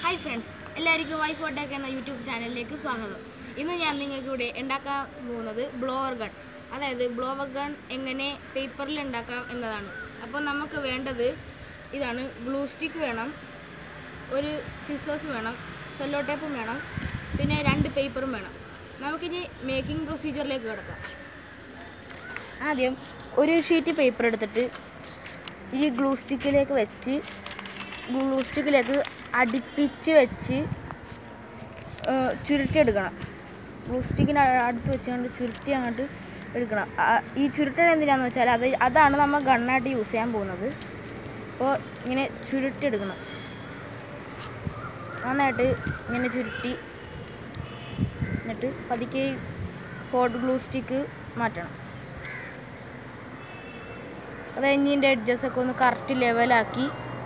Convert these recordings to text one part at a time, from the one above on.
hi friends എല്ലാവർക്കും wife ഓട്ടേക്ക് എന്ന YouTube ചാനലിലേക്ക് സ്വാഗതം ഇന്ന് ഞാൻ നിങ്ങൾക്ക് ഇവിടെ ഉണ്ടാക്കാൻ പോകുന്നത് ബ്ലോവർ ഗൺ അതായത് ബ്ലോവർ ഗൺ എങ്ങനെ പേപ്പറിൽ ഉണ്ടാക്കാം എന്നതാണ് അപ്പോൾ നമുക്ക് വേണ്ടത് ഇതാണ് ഗ്ലൂ സ്റ്റിക്ക് വേണം ഒരു സിസേഴ്സ് വേണം സെല്ലോ ടേപ്പും വേണം പിന്നെ രണ്ട് പേപ്പറും വേണം നമുക്കിനി മേക്കിംഗ് പ്രൊസീജിയറിലേക്ക് കിടക്കാം ആദ്യം ഒരു ഷീറ്റ് പേപ്പർ എടുത്തിട്ട് ഈ ഗ്ലൂ സ്റ്റിക്കിലേക്ക് വെച്ച് ഗ്ലൂ സ്റ്റിക്കിലേക്ക് അടുപ്പിച്ച് വെച്ച് ആ, ചുരുട്ടിയെടുക്കണം ഗ്ലൂ സ്റ്റിക്കിന് അടുത്ത് വെച്ചുകൊണ്ട് ചുരുട്ടി അങ്ങോട്ട് എടുക്കണം ആ, ഈ ചുരുട്ടൽ എന്തിനാന്ന് വെച്ചാൽ അത് അതാണ് നമ്മൾ ഗണ്ണായിട്ട് യൂസ് ചെയ്യാൻ പോകുന്നത് അപ്പോൾ ഇങ്ങനെ ചുരുട്ടിയെടുക്കണം നന്നായിട്ട് ഇങ്ങനെ ചുരുട്ടി എന്നിട്ട് പതുക്കെ ഹോട്ട് ഗ്ലൂ സ്റ്റിക്ക് മാറ്റണം അത് കഴിഞ്ഞ് ഇതിൻ്റെ എഡ്ജസൊക്കെ ഒന്ന് കറക്റ്റ് ലെവലാക്കി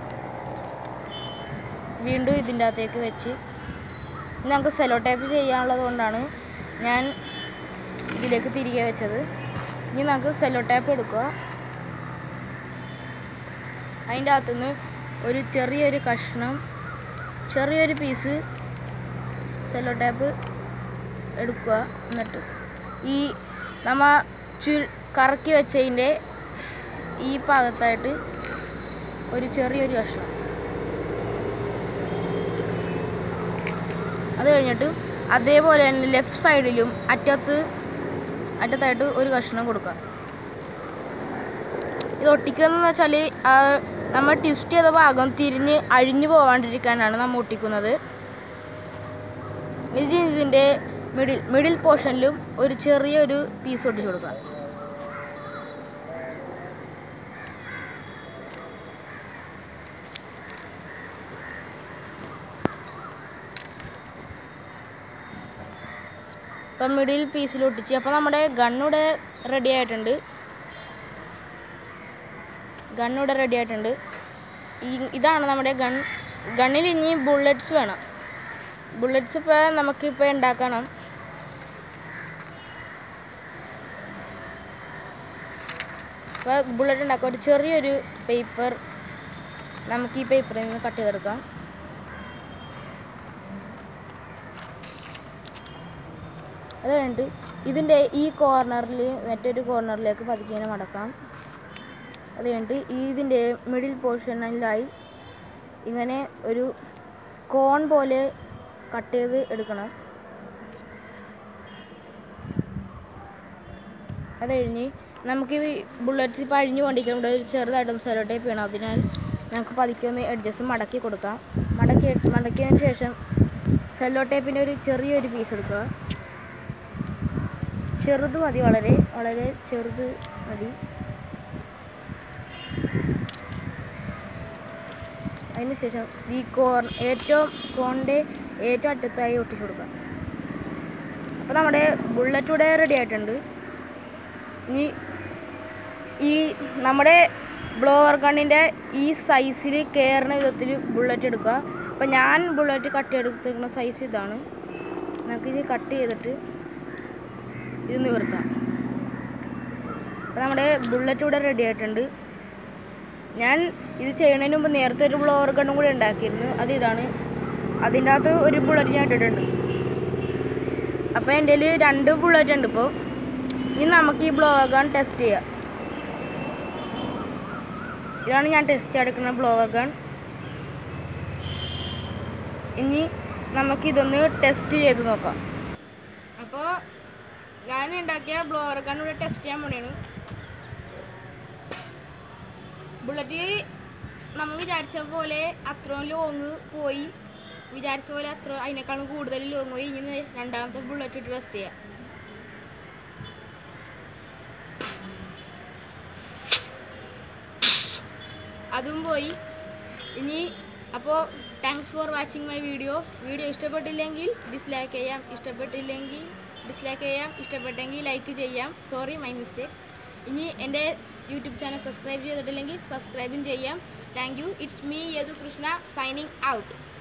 വീണ്ടും ഇതിൻ്റെ അകത്തേക്ക് വെച്ച് ഇനി നമുക്ക് സെലോ ടൈപ്പ് ചെയ്യാനുള്ളത് കൊണ്ടാണ് ഞാൻ ഇതിലേക്ക് തിരികെ വെച്ചത് ഇനി നമുക്ക് സെലോ ടൈപ്പ് എടുക്കുക അതിൻ്റെ അകത്തുനിന്ന് ഒരു ചെറിയൊരു കഷ്ണം ചെറിയൊരു പീസ് സെലോ ടൈപ്പ് എടുക്കുക എന്നിട്ട് ഈ നമ്മ ചു കറക്കി വെച്ചതിൻ്റെ ഈ ഭാഗത്തായിട്ട് ഒരു ചെറിയൊരു കഷ്ണം അത് കഴിഞ്ഞിട്ട് അതേപോലെ തന്നെ ലെഫ്റ്റ് സൈഡിലും അറ്റത്ത് അറ്റത്തായിട്ട് ഒരു കഷ്ണം കൊടുക്കുക ഇത് ഒട്ടിക്കുന്നതെന്ന് വെച്ചാൽ നമ്മൾ ട്വിസ്റ്റ് ചെയ്ത ഭാഗം തിരിഞ്ഞ് അഴിഞ്ഞു പോവാണ്ടിരിക്കാനാണ് നമ്മൾ ഒട്ടിക്കുന്നത് ഇത് ഇതിൻ്റെ മിഡിൽ മിഡിൽ പോർഷനിലും ഒരു ചെറിയൊരു പീസ് ഒട്ടിച്ചു കൊടുക്കുക ഇപ്പം മിഡിൽ പീസിൽ ഒട്ടിച്ച് അപ്പോൾ നമ്മുടെ ഗണ്ണൂടെ റെഡി ആയിട്ടുണ്ട് ഗണ്ണൂടെ റെഡി ആയിട്ടുണ്ട് ഈ ഇതാണ് നമ്മുടെ ഗൺ ഗണ്ണിൽ ഇനി ബുള്ളറ്റ്സ് വേണം ബുള്ളറ്റ്സ് ഇപ്പോൾ നമുക്കിപ്പോൾ ഉണ്ടാക്കണം ഇപ്പോൾ ബുള്ളറ്റ് ഉണ്ടാക്കാം ഒരു ചെറിയൊരു പേപ്പർ നമുക്ക് ഈ പേപ്പറിൽ നിന്ന് കട്ട് ചെയ്തെടുക്കാം അത് കഴിഞ്ഞിട്ട് ഇതിൻ്റെ ഈ കോർണറിൽ മറ്റൊരു കോർണറിലേക്ക് പതുക്കെ ഇങ്ങനെ മടക്കാം അത് കഴിഞ്ഞിട്ട് ഈ ഇതിൻ്റെ മിഡിൽ പോർഷനിലായി ഇങ്ങനെ ഒരു കോൺ പോലെ കട്ട് ചെയ്ത് എടുക്കണം അത് കഴിഞ്ഞ് നമുക്ക് ഈ ബുള്ളറ്റ്സ് ഇപ്പോൾ അഴിഞ്ഞു കൊണ്ടിരിക്കണം ഇവിടെ ഒരു ചെറുതായിട്ടൊന്ന് സെലോ ടൈപ്പ് ചെയ്യണം അതിനാൽ നമുക്ക് പതുക്കെ ഒന്ന് എഡ്ജസ്റ്റ് മടക്കി കൊടുക്കാം മടക്കി മടക്കിയതിന് ശേഷം സെല്ലോ ടേപ്പിൻ്റെ ഒരു ചെറിയൊരു പീസ് എടുക്കുക ചെറുത് മതി വളരെ വളരെ ചെറുത് മതി അതിനുശേഷം ഈ കോർ ഏറ്റവും കോണിൻ്റെ ഏറ്റവും അറ്റത്തായി ഒട്ടിച്ചു കൊടുക്കുക അപ്പോൾ നമ്മുടെ ബുള്ളറ്റ് ഇവിടെ റെഡി ആയിട്ടുണ്ട് ഇനി ഈ നമ്മുടെ ബ്ലോവർ ഗണ്ണിൻ്റെ ഈ സൈസിൽ കയറുന്ന വിധത്തിൽ ബുള്ളറ്റ് എടുക്കുക അപ്പോൾ ഞാൻ ബുള്ളറ്റ് കട്ട് ചെയ്തെടുത്തിരിക്കുന്ന സൈസ് ഇതാണ് നമുക്കിത് കട്ട് ചെയ്തിട്ട് ഇത് നിവർത്താം അപ്പോൾ നമ്മുടെ ബുള്ളറ്റ് ഇവിടെ റെഡി ആയിട്ടുണ്ട് ഞാൻ ഇത് ചെയ്യുന്നതിന് മുമ്പ് നേരത്തെ ഒരു ബ്ലോവർ ഗണ്ണും കൂടി ഉണ്ടാക്കിയിരുന്നു അത് ഇതാണ് അതിൻ്റെ അകത്ത് ഒരു ബുള്ളറ്റ് ഞാൻ ഇട്ടിട്ടുണ്ട് അപ്പോൾ എൻ്റെ കയ്യിൽ രണ്ട് ബുള്ളറ്റ് ഉണ്ട് ഇപ്പോൾ ഇനി നമുക്ക് ഈ ബ്ലോവർ ഗൺ ടെസ്റ്റ് ചെയ്യാം ഇതാണ് ഞാൻ ടെസ്റ്റ് എടുക്കുന്ന ബ്ലോവർ ഗൺ ഇനി നമുക്കിതൊന്ന് ടെസ്റ്റ് ചെയ്ത് നോക്കാം അപ്പോൾ ഞാൻ ഉണ്ടാക്കിയ ബ്ലോവർ ഗൺ ഇവിടെ ടെസ്റ്റ് ചെയ്യാൻ വേണ്ടിയാണ് ബുള്ളറ്റ് നമ്മൾ വിചാരിച്ച പോലെ അത്രയും ലോങ് പോയി വിചാരിച്ച പോലെ അത്ര അതിനേക്കാളും കൂടുതൽ ലോങ് പോയി ഇനി രണ്ടാമത്തെ ബുള്ളറ്റ് ഇട്ട് ടെസ്റ്റ് ചെയ്യാം അതും പോയി ഇനി അപ്പോൾ thanks for watching my video video ഇഷ്ടപ്പെട്ടില്ലെങ്കിൽ ഡിസ്ലൈക്ക് ചെയ്യാം ഇഷ്ടപ്പെട്ടില്ലെങ്കിൽ ഡിസ്ലൈക്ക് ചെയ്യാം ഇഷ്ടപ്പെട്ടെങ്കിൽ ലൈക്ക് ചെയ്യാം സോറി മൈ മിസ്റ്റേക്ക് ഇനി എൻ്റെ യൂട്യൂബ് ചാനൽ സബ്സ്ക്രൈബ് ചെയ്തിട്ടില്ലെങ്കിൽ സബ്സ്ക്രൈബും ചെയ്യാം thank you it's me Yadu Krishna signing out